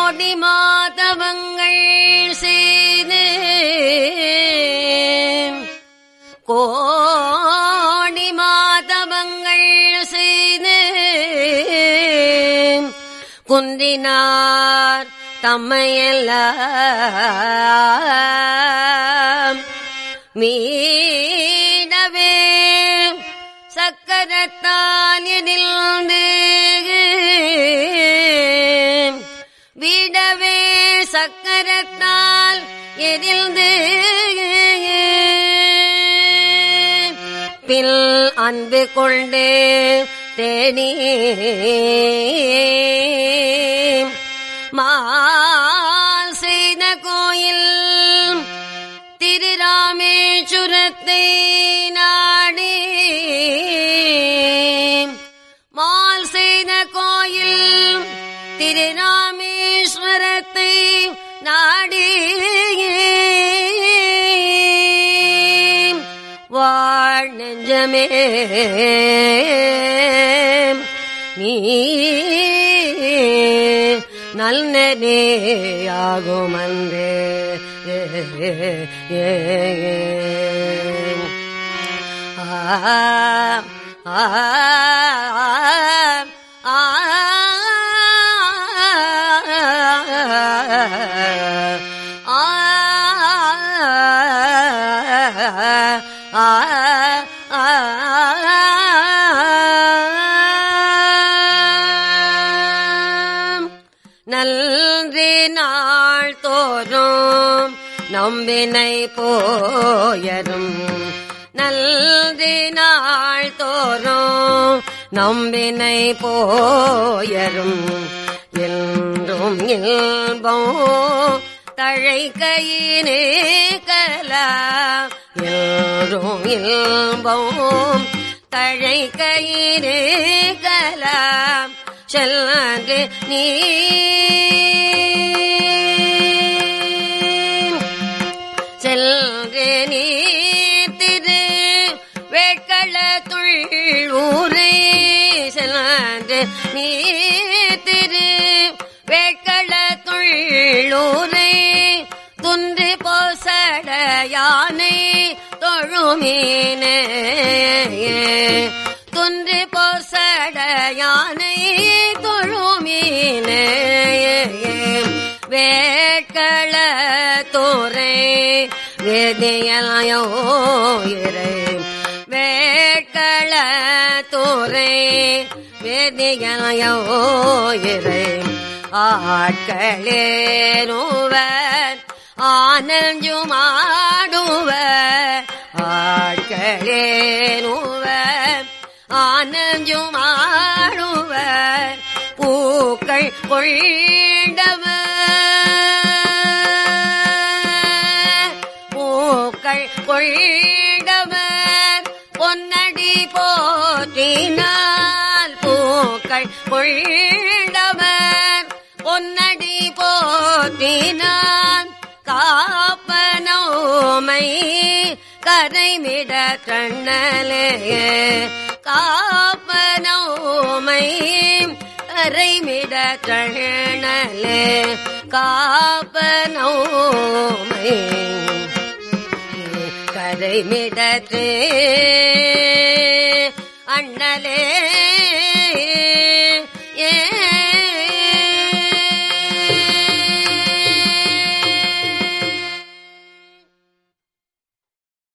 கோடி மாதவங்கள் செய்து கோடி மாதவங்கள் செய்து குன்றினார் தம்மையெல்லாம் மீடவே சக்கரத்தால் எதிர்ந்து விடவே சக்கரத்தால் எதிர்ந்து பில் அன்பு கொண்டு தேடி மால் செய்த கோயில் திருராமேஸ்வரத்தை நாடி மால் செய்த கோயில் திருராமேஸ்வரத்தை நாடி வாழ் நெஞ்சமே நீ நல்லனேயாகும் அன்றே ஆ ஆ ஆ நல்றி நாள் தோறும் நம்பினை போயரும் நல்றி நாள் தோறும் நம்பினை போயரும் என்றும் இல்பம் தழைக்கையினே கலா என்றும் இல்பம் தழைக்கையினே கலா செல்லாது நீ செல்று நீ திரு வேட்கள துள்ளூரை செல்லாது நீ திரு வேட்கள துள்ளூரை துன்று போசட யானை தொழுமீனே துன்று போசட யானை தொழுமீனே வேட்கள தோரை வேதியலையோ இறை வேட்கள தோரை வேதியலையோ இறை ஆட்களேனுவர் ஆனஞ்சுமாடுவர் ஆட்களேனுவர் ஆனஞ்சுமாடுவர் பூக்கள் கொண்டவர் பூக்கள் கொண்டவர் பொன்னடி போற்றினால் பூக்கள் கொண்டவர் பொன்னடி போற்றினான் காப்பனோமை கரைமிட கண்ணலே காப்பனோமை கரைமிட கண்ணலே காப்பனோமை கரைமிடற்றே